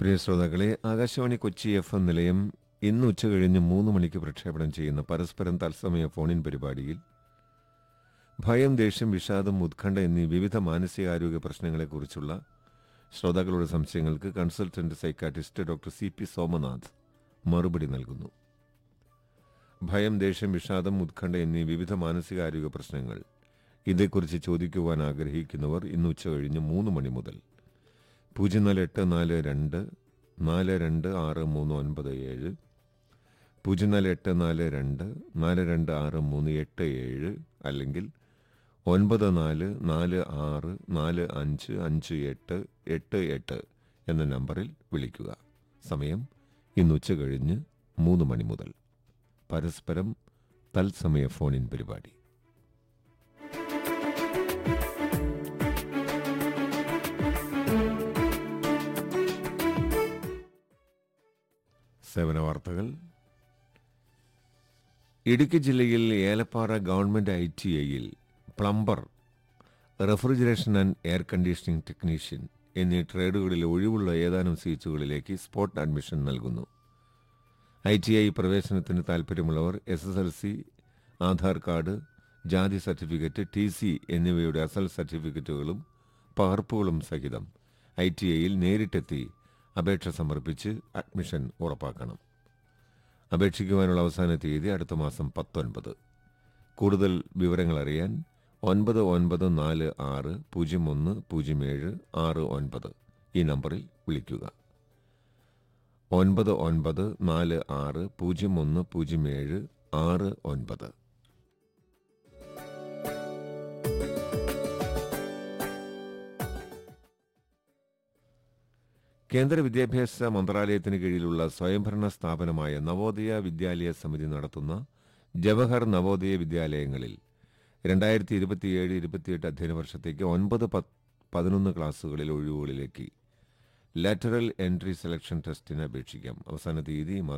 പ്രിയ ശ്രോതാക്കളെ Akashvani Kochi F M നിലയം ഇന്ന് ഉച്ചകഴിഞ്ഞ് മൂന്ന് മണിക്ക് പ്രക്ഷേപണം ചെയ്യുന്ന പരസ്പരം തത്സമയ ഫോണിൻ പരിപാടിയിൽ ഭയം ദേഷ്യം വിഷാദം ഉത്കണ്ഠ എന്നീ വിവിധ മാനസികാരോഗ്യ പ്രശ്നങ്ങളെക്കുറിച്ചുള്ള ശ്രോതാക്കളുടെ സംശയങ്ങൾക്ക് consultant psychiatrist doctor C P Somanath മറുപടി നൽകുന്നു ഭയം ദേഷ്യം വിഷാദം ഉത്കണ്ഠ എന്നീ വിവിധ മാനസികാരോഗ്യ പ്രശ്നങ്ങൾ ഇതേക്കുറിച്ച് ചോദിക്കുവാൻ ആഗ്രഹിക്കുന്നവർ ഇന്ന് ഉച്ചകഴിഞ്ഞ് മൂന്ന് മണി മുതൽ പൂജ്യം നാല് എട്ട് നാല് രണ്ട് നാല് രണ്ട് ആറ് മൂന്ന് ഒൻപത് ഏഴ് പൂജ്യം നാല് എട്ട് നാല് രണ്ട് നാല് രണ്ട് ആറ് മൂന്ന് എട്ട് ഏഴ് അല്ലെങ്കിൽ ഒൻപത് നാല് നാല് ആറ് നാല് അഞ്ച് അഞ്ച് എട്ട് എട്ട് എട്ട് എന്ന നമ്പറിൽ വിളിക്കുക സമയം ഇന്ന് ഉച്ച കഴിഞ്ഞ് മൂന്ന് മണി മുതൽ പരസ്പരം തത്സമയ ഫോണിൻ പരിപാടി സേവന വാർത്തകൾ ഇടുക്കി ജില്ലയിൽ ഏലപ്പാറ ഗവൺമെന്റ് ഐ ടി ഐയിൽ plumber refrigeration and air conditioning technician എന്നീ ട്രേഡുകളിൽ ഒഴിവുള്ള ഏതാനും സീറ്റുകളിലേക്ക് സ്പോട്ട് അഡ്മിഷൻ നൽകുന്നു ഐ ടി ഐ പ്രവേശനത്തിന് താൽപ്പര്യമുള്ളവർ S S L C Aadhaar card ജാതി സർട്ടിഫിക്കറ്റ് ടി സി എന്നിവയുടെ അസൽ സർട്ടിഫിക്കറ്റുകളും പകർപ്പുകളും സഹിതം ഐ ടി ഐയിൽ നേരിട്ടെത്തി അപേക്ഷ സമർപ്പിച്ച് അഡ്മിഷൻ ഉറപ്പാക്കണം അപേക്ഷിക്കുവാനുള്ള അവസാന തീയതി അടുത്ത മാസം പത്തൊൻപത് കൂടുതൽ വിവരങ്ങൾ അറിയാൻ ഒൻപത് ഒൻപത് നാല് ആറ് പൂജ്യം ഒന്ന് പൂജ്യം ഏഴ് ആറ് ഒൻപത് ഈ നമ്പറിൽ വിളിക്കുക ഒൻപത് ഒൻപത് നാല് ആറ് പൂജ്യം ഒന്ന് പൂജ്യം ഏഴ് ആറ് ഒൻപത് കേന്ദ്ര വിദ്യാഭ്യാസ മന്ത്രാലയത്തിന് കീഴിലുള്ള സ്വയംഭരണ സ്ഥാപനമായ നവോദയ വിദ്യാലയ സമിതി നടത്തുന്ന ജവഹർ നവോദയ വിദ്യാലയങ്ങളിൽ രണ്ടായിരത്തി ഇരുപത്തിയേഴ് ഇരുപത്തിയെട്ട് അധ്യയന വർഷത്തേക്ക് ഒൻപത് പത്ത് പതിനൊന്ന് ക്ലാസുകളിൽ ഒഴിവുകളിലേക്ക് ലാറ്ററൽ എൻട്രി സെലക്ഷൻ ടെസ്റ്റിന് അപേക്ഷിക്കാം അവസാന തീയതി ഈ മാസം